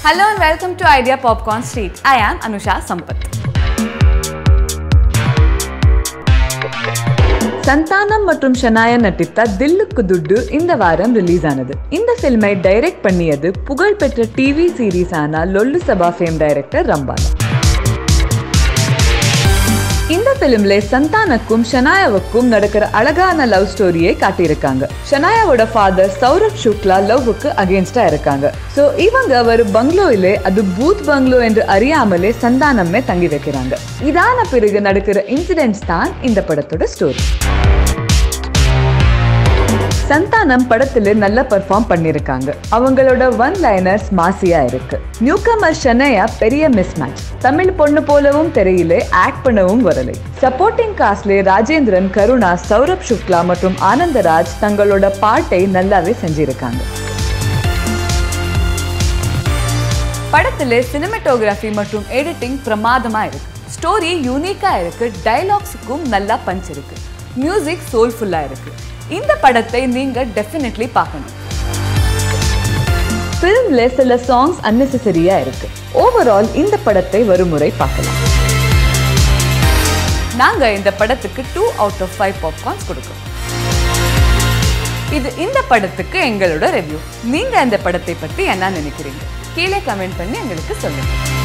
Hello and welcome to Idea Popcorn Street. I am Anusha Sampath. Santhanam மற்றும் ஷனாயா நடித்த தில்லுக்கு துட்டு இந்த வாரம் ரிலீஸ் ஆனது இந்த ஃபில்மை டைரக்ட் பண்ணியது புகழ்பெற்ற டிவி சீரீஸ் ஆன லொல்லு சபா ஃபேம் டைரக்டர் ரம்பாலா இந்த பிலிம்ல சந்தானக்கும் ஷனாயாவுக்கும் நடக்கிற அழகான லவ் ஸ்டோரியை காட்டியிருக்காங்க ஷனாயாவோட ஃபாதர் சௌரப் சுக்லா லவ்வுக்கு அகேன்ஸ்டா இருக்காங்க சோ இவங்க ஒரு பங்களோயிலே அது பூத் பங்களோ என்று அறியாமலே சந்தானமே தங்கி வைக்கிறாங்க இதான பிறகு நடக்கிற இன்சிடென்ட்ஸ் தான் இந்த படத்தோட ஸ்டோரி சந்தானம் படத்துல நல்லா பெர்ஃபார்ம் பண்ணிருக்காங்க அவங்களோட ஒன் லைனர்ஸ் மாசியா இருக்கு நியூகமர் ஷனையா பெரிய மிஸ் மேட்ச் தமிழ் பொண்ணு போலவும் தெரியல ஆக்ட் பண்ணவும் வரலை சப்போர்ட்டிங் காஸ்ட்ல ராஜேந்திரன் கருணா சௌரப் சுக்லா மற்றும் ஆனந்தராஜ் தங்களோட பாட்டை நல்லாவே செஞ்சிருக்காங்க படத்துல சினிமாட்டோகிராஃபி மற்றும் எடிட்டிங் பிரமாதமா இருக்கு ஸ்டோரி யூனிக்கா இருக்கு டைலாக்ஸுக்கும் நல்லா பஞ்ச் இருக்கு மியூசிக் சோல்ஃபுல்லா இருக்கு இந்த படத்தை நீங்க டெஃபினெட்லி பார்க்கணும் ஃபிலிம்ல சில சாங்ஸ் அன்னெசரியா இருக்கு ஓவரால் இந்த படத்தை வருமுறை பார்க்கலாம் நாங்க இந்த படத்துக்கு two out of five popcorns கொடுக்கிறோம் இது இந்த படத்துக்கு எங்களோட ரிவ்யூ நீங்க இந்த படத்தை பத்தி என்ன நினைக்கிறீங்க கீழே கமெண்ட் பண்ணி எங்களுக்கு சொல்லுங்க